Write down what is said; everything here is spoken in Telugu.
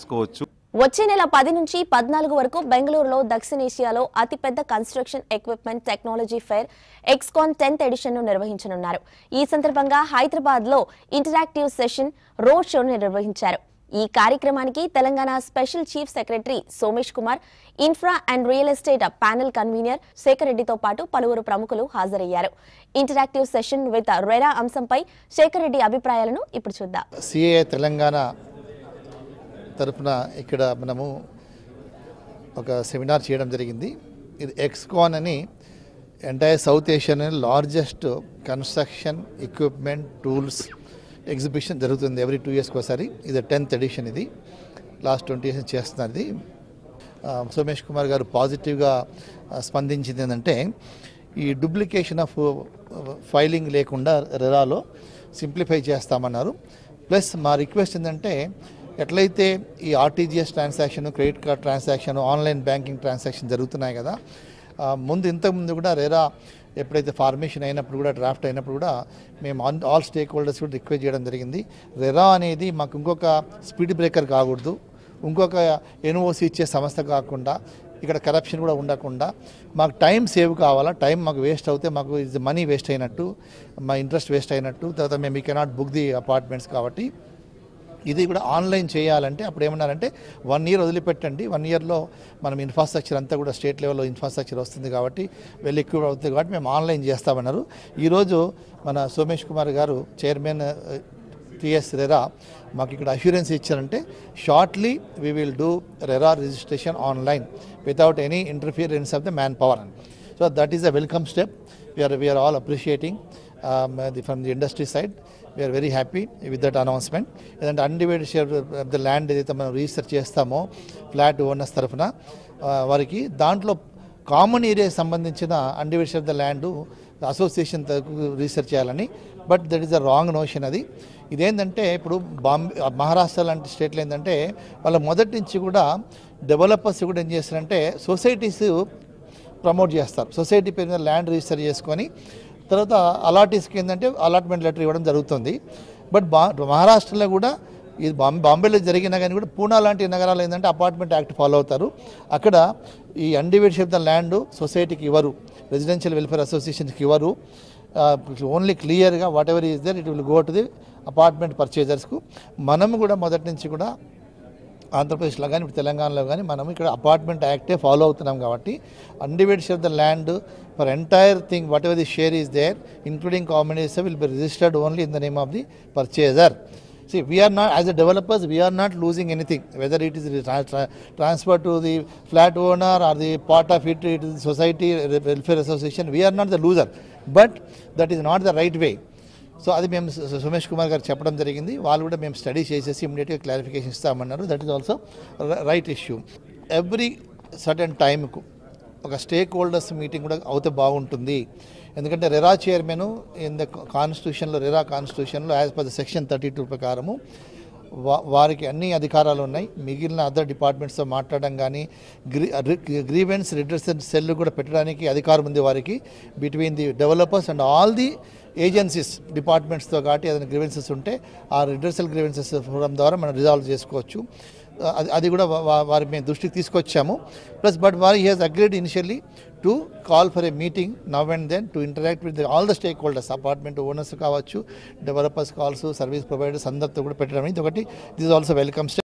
చేసుకోవచ్చు వచ్చే నెల పది నుంచి పద్నాలుగు వరకు బెంగళూరులో దక్షిణేషియాలో అతిపెద్ద construction equipment technology fair Excon tenth edition ను నిర్వహించనున్నారు ఈ సందర్భంగా హైదరాబాద్ లో ఇంటరాక్టివ్ సెషన్ రోడ్ షోను నిర్వహించారు ఈ కార్యక్రమానికి Telangana special chief secretary Somesh Kumar infra and real estate panel convener Shekhar రెడ్డితో పాటు పలువురు ప్రముఖులు హాజరయ్యారు ఇంటరాక్టివ్ సెషన్ విత్ రెరా అంశంపై శేఖర్ రెడ్డి అభిప్రాయాలను ఇప్పుడు చూద్దాం సిఏ తెలంగాణ తరఫున ఇక్కడ మనము ఒక సెమినార్ చేయడం జరిగింది ఇది ఎక్స్కాన్ అని entire South Asian largest construction equipment tools exhibition జరుగుతుంది ఎవ్రీ టూ ఇయర్స్కి ఒకసారి ఇది టెన్త్ ఎడిషన్ ఇది లాస్ట్ ట్వంటీ ఇయర్స్ చేస్తున్నారు ఇది ఆ, సోమేష్ కుమార్ గారు పాజిటివ్గా ఆ, స్పందించింది ఏంటంటే ఈ డూప్లికేషన్ ఆఫ్ ఫైలింగ్ లేకుండా రెరాలో సింప్లిఫై చేస్తామన్నారు ప్లస్ మా రిక్వెస్ట్ ఏంటంటే ఎట్లయితే ఈ RTGS transaction credit card transaction online banking transaction జరుగుతున్నాయి కదా ఆ, ముందు ఇంతకుముందు కూడా రెరా ఎప్పుడైతే ఫార్మేషన్ అయినప్పుడు కూడా డ్రాఫ్ట్ అయినప్పుడు కూడా మేము ఆన్ ఆల్ స్టేక్ హోల్డర్స్ కూడా రిక్వెస్ట్ చేయడం జరిగింది రెరా అనేది మాకు ఇంకొక స్పీడ్ బ్రేకర్ కాకూడదు ఇంకొక ఎన్ఓసి ఇచ్చే సంస్థ కాకుండా ఇక్కడ కరప్షన్ కూడా ఉండకుండా మాకు టైం సేవ్ కావాలా టైం మాకు వేస్ట్ అవుతే మాకు ఇది మనీ వేస్ట్ అయినట్టు మా ఇంట్రెస్ట్ వేస్ట్ అయినట్టు తర్వాత మేము ఈ కెనాట్ బుక్ ది అపార్ట్మెంట్స్ కాబట్టి ఇది కూడా ఆన్లైన్ చేయాలంటే అప్పుడు ఏమన్నారంటే వన్ ఇయర్ వదిలిపెట్టండి వన్ ఇయర్లో మనం ఇన్ఫ్రాస్ట్రక్చర్ అంతా కూడా స్టేట్ లెవెల్లో ఇన్ఫ్రాస్ట్రక్చర్ వస్తుంది కాబట్టి వెల్ ఎక్విప్ అవుతుంది కాబట్టి మేము ఆన్లైన్ చేస్తామన్నారు ఈరోజు మన సోమేష్ కుమార్ గారు చైర్మన్ టిఎస్ రెరా మాకు ఇక్కడ అష్యూరెన్స్ ఇచ్చారంటే shortly we will do RERA registration online without any interference of the man power so that is a welcome step we are we are all appreciating the from the industry side we are very happy with that announcement ఏదంటే undivided share of the land ఏదైతే మనం రీసెర్చ్ చేస్తామో ఫ్లాట్ ఓనర్స్ తరఫున ఆ, వారికి దాంట్లో కామన్ ఏరియాకి సంబంధించిన undivided of the land association research చేయాలని but that is the wrong notion అది ఇదేంటంటే ఇప్పుడు బాంబే మహారాష్ట్ర లాంటి స్టేట్లో ఏంటంటే వాళ్ళ మొదటి నుంచి కూడా డెవలపర్స్ కూడా ఏం చేస్తారంటే సొసైటీస్ ప్రమోట్ చేస్తారు సొసైటీ పేరు మీద ల్యాండ్ రిజిస్టర్ చేసుకొని తర్వాత అలాటీస్కి ఏంటంటే అలాట్మెంట్ లెటర్ ఇవ్వడం జరుగుతుంది బట్ బా మహారాష్ట్రలో కూడా ఇది బాంబే బాంబేలో జరిగినా కానీ కూడా పూనా లాంటి నగరాలు ఏంటంటే అపార్ట్మెంట్ యాక్ట్ ఫాలో అవుతారు అక్కడ ఈ అన్డివైడ్ షేప్ ద ల్యాండ్ సొసైటీకి ఇవ్వరు రెసిడెన్షియల్ వెల్ఫేర్ అసోసియేషన్కి ఇవ్వరు ఓన్లీ క్లియర్గా whatever is there it will go to the apartment పర్చేజర్స్కు మనము కూడా మొదటి నుంచి కూడా ఆంధ్రప్రదేశ్లో కానీ ఇప్పుడు తెలంగాణలో కానీ మనం ఇక్కడ అపార్ట్మెంట్ యాక్టే ఫాలో అవుతున్నాం కాబట్టి undivided share the land for entire thing whatever the share is there including combination will be registered only in the name of the purchaser See, we are not, as a developers, we are not losing anything, whether it is tra- tra- transferred to the flat owner or the part of it, it is society welfare association, we are not the loser. But that is not the right way. So అది మేము సు- సు- సుమేష్ కుమార్ గారు చెప్పడం జరిగింది వాళ్ళు కూడా మేము స్టడీ చేసేసి ఇమీడియట్గా క్లారిఫికేషన్ ఇస్తామన్నారు that is also right issue every certain టైంకు ఒక స్టేక్ హోల్డర్స్ మీటింగ్ కూడా అవుతే బాగుంటుంది ఎందుకంటే రెరా చైర్మన్ ఇన్ ద కాన్స్టిట్యూషన్లో రెరా కాన్స్టిట్యూషన్లో as per the section thirty two ప్రకారము వా- వారికి అన్ని అధికారాలు ఉన్నాయి మిగిలిన అదర్ డిపార్ట్మెంట్స్తో మాట్లాడడం కానీ గ్రీ గ్రీవెన్స్ రిడ్రెసల్ సెల్ కూడా పెట్టడానికి అధికారం ఉంది వారికి between the developers and all the agencies డిపార్ట్మెంట్స్తో కాబట్టి ఏదైనా గ్రీవెన్సెస్ ఉంటే ఆ రిడ్రెసల్ గ్రీవెన్సెస్ ఫోరం ద్వారా మనం రిజాల్వ్ చేసుకోవచ్చు అది అది కూడా వా- వా- వారి మేము దృష్టికి తీసుకొచ్చాము ప్లస్ బట్ వారి he has agreed initially to call for a meeting now and then to interact with all the stake holders apartment owners కావచ్చు డెవలపర్స్ కాల్స్ సర్వీస్ ప్రొవైడర్స్ అందరితో కూడా పెట్టడం ఇది ఒకటి దిస్ ఆల్సో వెల్కమ్ స్టెప్